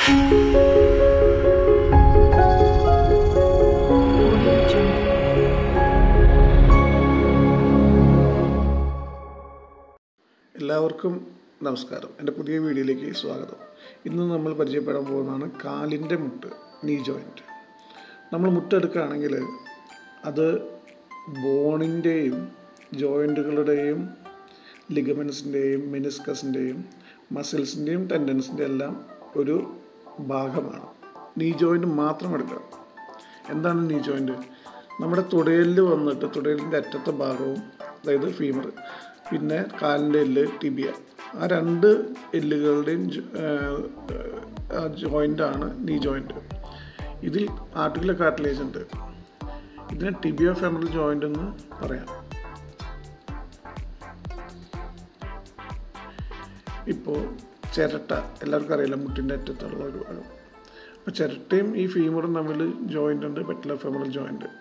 Audio Jungle. എല്ലാവർക്കും നമസ്കാരം എൻ്റെ പുതിയ വീഡിയോയിലേക്ക് സ്വാഗതം ഇന്ന് നമ്മൾ പരിചയപ്പെടാൻ പോകുന്നതാണ് കാലിൻ്റെ മുട്ട് നീ ജോയിൻറ്റ് നമ്മൾ മുട്ടെടുക്കുകയാണെങ്കിൽ അത് ബോണിൻ്റെയും ജോയിൻറ്റുകളുടെയും ലിഗമെൻസിൻ്റെയും മെനിസ്കസിൻ്റെയും മസിൽസിൻ്റെയും ടെൻഡൻസിൻ്റെ എല്ലാം ഒരു ഭാഗമാണ് നീ ജോയിൻറ്റ് മാത്രം എടുക്കുക എന്താണ് നീ ജോയിൻറ്റ് നമ്മുടെ തുടയലിൽ വന്നിട്ട് തുടയലിൻ്റെ അറ്റത്തെ ഭാഗവും അതായത് ഫീമർ പിന്നെ കാലിൻ്റെ എല്ല് ടിബിയ ആ രണ്ട് എല്ലുകളുടെയും ജോയിൻ്റാണ് നീ ജോയിൻറ്റ് ഇതിൽ ആർട്ടിക്കുലർ കാർട്ടിലേജ് ഉണ്ട് ഇതിനെ ടിബിയോ ഫെമറൽ ജോയിൻ്റ് എന്ന് പറയാം ഇപ്പോൾ ചിരട്ട എല്ലാവർക്കും അറിയില്ല മുട്ടിൻ്റെ അറ്റത്തുള്ള ഒരു ഭാഗം അപ്പോൾ ചിരട്ടയും ഈ ഫീമറും തമ്മിൽ ജോയിൻ്റ് ഉണ്ട് പെറ്റല ഫെമറൽ ജോയിൻ്റ്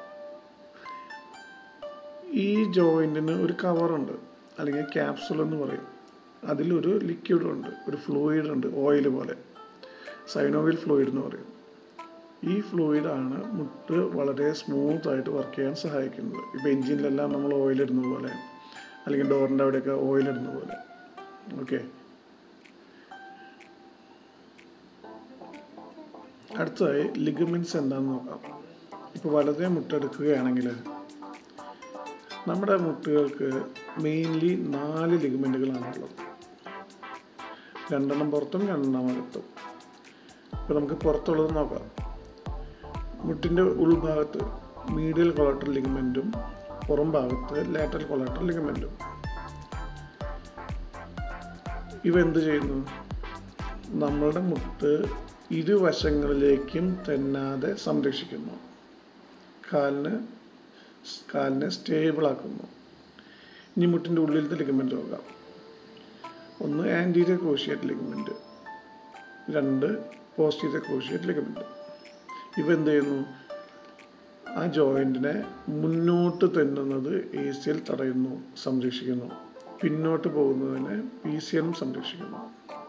ഈ ജോയിൻറ്റിന് ഒരു കവറുണ്ട് അല്ലെങ്കിൽ ക്യാപ്സുൾ എന്ന് പറയും അതിലൊരു ലിക്വിഡ് ഉണ്ട് ഒരു ഫ്ലൂയിഡ് ഉണ്ട് ഓയിൽ പോലെ സൈനോവിൽ ഫ്ലൂയിഡ് എന്ന് പറയും ഈ ഫ്ലൂയിഡാണ് മുട്ട് വളരെ സ്മൂത്ത് ആയിട്ട് വർക്ക് ചെയ്യാൻ സഹായിക്കുന്നത് ഇപ്പോൾ എഞ്ചിനിലെല്ലാം നമ്മൾ ഓയിൽ ഇടുന്ന പോലെ അല്ലെങ്കിൽ ഡോറിൻ്റെ അവിടെയൊക്കെ ഓയിൽ ഇടുന്ന പോലെ ഓക്കെ അടുത്തതായി ലിഗമെൻറ്റ്സ് എന്താണെന്ന് നോക്കാം ഇപ്പോൾ വലതേ മുട്ടെടുക്കുകയാണെങ്കിൽ നമ്മുടെ മുട്ടുകൾക്ക് മെയിൻലി നാല് ലിഗമെൻറ്റുകളാണുള്ളത് രണ്ടെണ്ണം പുറത്തും രണ്ടെണ്ണം അകത്തും ഇപ്പോൾ നമുക്ക് പുറത്തുള്ളത് നോക്കാം മുട്ടിൻ്റെ ഉൾഭാഗത്ത് മീഡിയൽ കൊളാട്ടർ ലിഗമെൻറ്റും പുറം ഭാഗത്ത് ലാറ്ററൽ കൊളാട്ടർ ലിഗമെൻറ്റും ഇവ എന്ത് ചെയ്യുന്നു നമ്മളുടെ മുട്ട് ഇരുവശങ്ങളിലേക്കും തെന്നാതെ സംരക്ഷിക്കുന്നു കാലിന് കാലിനെ സ്റ്റേബിൾ ആക്കുന്നു ഇനി മുട്ടിൻ്റെ ഉള്ളിലത്തെ ലിഗമെൻറ്റ് നോക്കാം ഒന്ന് ആൻറ്റീരിയർ ക്രോഷിയേറ്റ് ലിഗമെൻറ്റ് രണ്ട് പോസ്റ്റീരിയർ ക്രോഷിയേറ്റ് ലിഗമെൻറ്റ് ഇവ എന്ത് ചെയ്യുന്നു ആ ജോയിൻറ്റിനെ മുന്നോട്ട് തെന്നുന്നത് എ സി എൽ തടയുന്നു സംരക്ഷിക്കുന്നു പിന്നോട്ട് പോകുന്നതിനെ പി സി എം സംരക്ഷിക്കുന്നു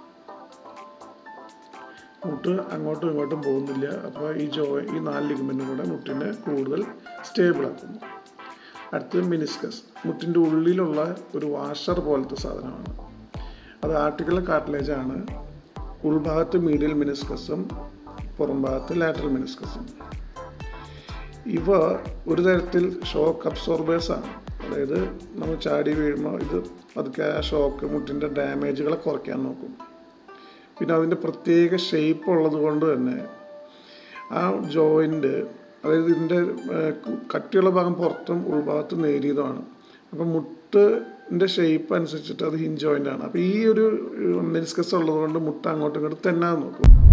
മുട്ട് അങ്ങോട്ടും ഇങ്ങോട്ടും പോകുന്നില്ല അപ്പോൾ ഈ ജോ ഈ നാല് ലിഗമെൻറ്റും കൂടെ മുട്ടിനെ കൂടുതൽ സ്റ്റേബിൾ ആക്കുന്നു അടുത്തത് മിനിസ്കസ് മുട്ടിൻ്റെ ഉള്ളിലുള്ള ഒരു വാഷർ പോലത്തെ സാധനമാണ് അത് ആർട്ടിക്കുലർ കാർട്ടിലേജ് ആണ് ഉൾഭാഗത്ത് മീഡിയൽ മിനിസ്കസും പുറം ഭാഗത്ത് ലാറ്ററൽ മിനിസ്കസും ഇവ ഒരു തരത്തിൽ ഷോക്ക് അബ്സോർബേഴ്സ് ആണ് അതായത് നമ്മൾ ചാടി വീഴുമ്പോൾ ഇത് പതുക്കെ ആ ഷോക്ക് മുട്ടിൻ്റെ ഡാമേജുകളെ കുറയ്ക്കാൻ നോക്കും പിന്നെ അതിൻ്റെ പ്രത്യേക ഷേപ്പ് ഉള്ളത് കൊണ്ട് തന്നെ ആ ജോയിൻ്റ് അതായത് ഇതിൻ്റെ കട്ടിയുള്ള ഭാഗം പുറത്തും ഉൾഭാഗത്തും നേരിയതുമാണ് അപ്പം മുട്ടിൻ്റെ ഷേപ്പ് അനുസരിച്ചിട്ട് അത് ഹിഞ്ച് ജോയിൻ്റ് ആണ് അപ്പോൾ ഈ ഒരു മെനിസ്കസ് ഉള്ളത് കൊണ്ട് മുട്ട അങ്ങോട്ടും ഇങ്ങോട്ടും തെന്നാതെ നോക്കും